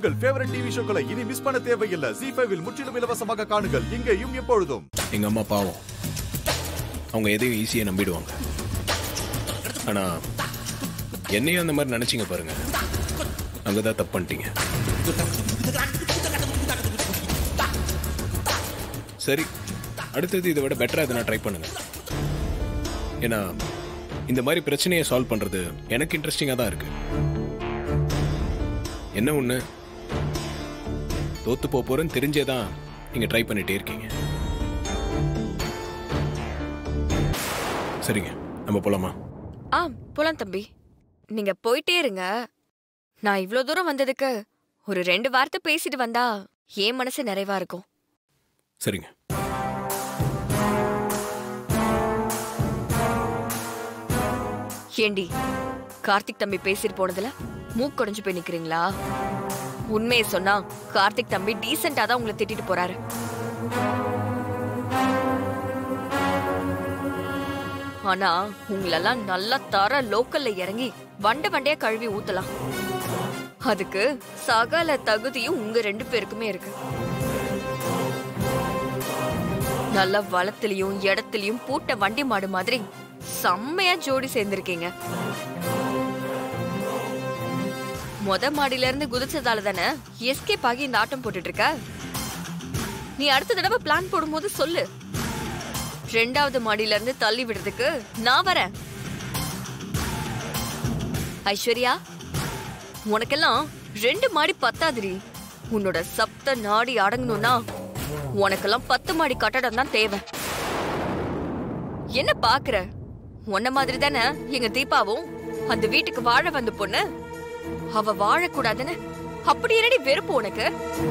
உங்கள் favourite TV ஷோக்களை இனி miss பண்ண தேவையில்லை ஜி ஃபைவில் முற்றிலும் இலவசமாக காணுங்கள் இங்கேயும் எப்பொழுதும் எங்க அம்மா பாவம் அவங்க எதையும் ஈஸியாக நம்பிடுவாங்க ஆனா என்னையும் அந்த மாதிரி நினைச்சீங்க பாருங்க அங்கதான் தப்பு பண்ணிட்டீங்க சரி அடுத்தது இதை விட பெட்டரா எதனா ட்ரை பண்ணுங்க ஏன்னா இந்த மாதிரி பிரச்சனையை சால்வ் பண்றது எனக்கு இன்ட்ரெஸ்டிங்காக தான் இருக்கு என்ன ஒண்ணு தோத்து போக போறேன்னு தெரிஞ்சே தான் நீங்க ட்ரை பண்ணிட்டே இருக்கீங்க சரிங்க நம்ம போலாமா ஆ போலாம் தம்பி நீங்க போயிட்டே இருங்க நான் இவ்ளோ தூரம் வந்ததுக்கு ஒரு ரெண்டு வார்த்தை பேசிட்டு வந்தா என் மனசு நிறைவா இருக்கும் சரிங்க ஏண்டி கார்த்திக் தம்பி பேசிட்டு போனதுல மூக்கொடைஞ்சு போய் நிக்கிறீங்களா உண்மையை சொன்னா கார்த்திக் தம்பி டீசெண்டா தான் உங்களை திட்டிட்டு போறாரு ஆனா உங்களெல்லாம் நல்லா தர லோக்கல்ல இறங்கி வண்ட வண்டையா கழுவி ஊத்தலாம் அதுக்கு சகல தகுதியும் உங்க ரெண்டு பேருக்குமே இருக்கு நல்ல வளத்திலையும் இடத்துலயும் பூட்ட வண்டி மாடு மாதிரி செம்மையா ஜோடி சேர்ந்திருக்கீங்க மொத மாடியில இருந்து குதிச்சதால தானே எஸ்கேப் ஆகி இந்த ஆட்டம் போட்டுட்டு இருக்க நீ அடுத்த தடவை பிளான் போடும்போது சொல்லு ரெண்டாவது மாடியில இருந்து தள்ளி விடுறதுக்கு நான் வரேன் ஐஸ்வர்யா உனக்கெல்லாம் ரெண்டு மாடி பத்தாதுடி உன்னோட சப்த நாடி அடங்கணும்னா உனக்கெல்லாம் பத்து மாடி கட்டடம் தான் தேவை என்ன பாக்குற உன்ன மாதிரி தானே எங்க தீபாவும் அந்த வீட்டுக்கு வாழ வந்த பொண்ணு அவ வாழக்கூடாதுன்னு அப்படி என்னடி வெறுப்பு உனக்கு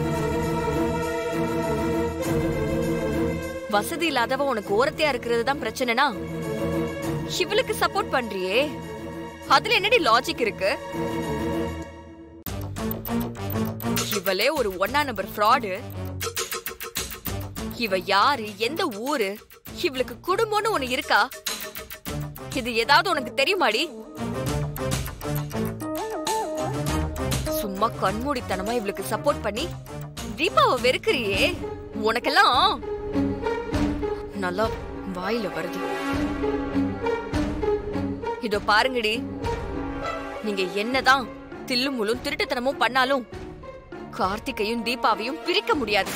வசதி இல்லாதவ உனக்கு ஓரத்தையா இருக்கிறது தான் பிரச்சனைனா இவளுக்கு சப்போர்ட் பண்றியே அதுல என்னடி லாஜிக் இருக்கு இவளே ஒரு ஒன்னா நம்பர் ஃப்ராடு இவ யாரு எந்த ஊரு இவளுக்கு குடும்பம்னு ஒண்ணு இருக்கா இது ஏதாவது உனக்கு தெரியுமாடி சும்மா கண்மூடித்தனமா இவளுக்கு சப்போர்ட் பண்ணி தீபாவை வெறுக்கிறியே உனக்கெல்லாம் நல்லா வாயில வருது இதோ பாருங்கடி நீங்க என்னதான் தில்லும் முள்ளும் திருட்டுத்தனமும் பண்ணாலும் கார்த்திகையும் தீபாவையும் பிரிக்க முடியாது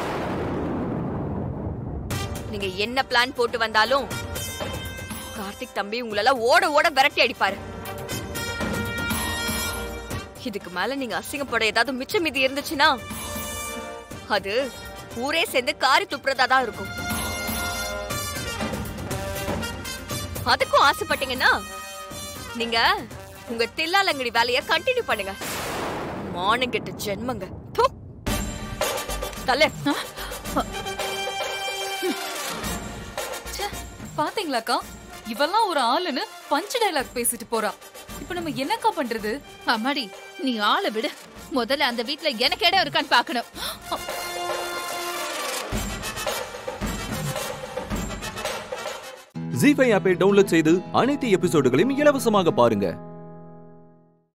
நீங்க என்ன பிளான் போட்டு வந்தாலும் கார்த்திக் தம்பி உங்களெல்லாம் ஓட ஓட விரட்டி அடிப்பாரு இதுக்கு மேல நீங்க அசிங்கப்பட ஏதாவது மிச்சம் மீதி இருந்துச்சுன்னா அது ஊரே சேர்ந்து காரி துப்புறதா தான் இருக்கும் அதுக்கும் ஆசைப்பட்டீங்கன்னா நீங்க உங்க தில்லாலங்கடி வேலைய கண்டினியூ பண்ணுங்க மானம் கெட்ட ஜென்மங்க ப்பு. தல ச்சே, பாத்தீங்களாக்கா இவெல்லாம் ஒரு ஆளுன்னு பஞ்ச் டயலாக் பேசிட்டு போறா இப்ப நம்ம என்னக்கா பண்றது அம்மாடி நீ ஆளை விடு முதல்ல அந்த வீட்ல எனக்கு இடம் இருக்கான்னு பாக்கணும் ஜி ஃபைவ் ஆப்பை டவுன்லோட் செய்து அனைத்து எபிசோடுகளையும் இலவசமாக பாருங்க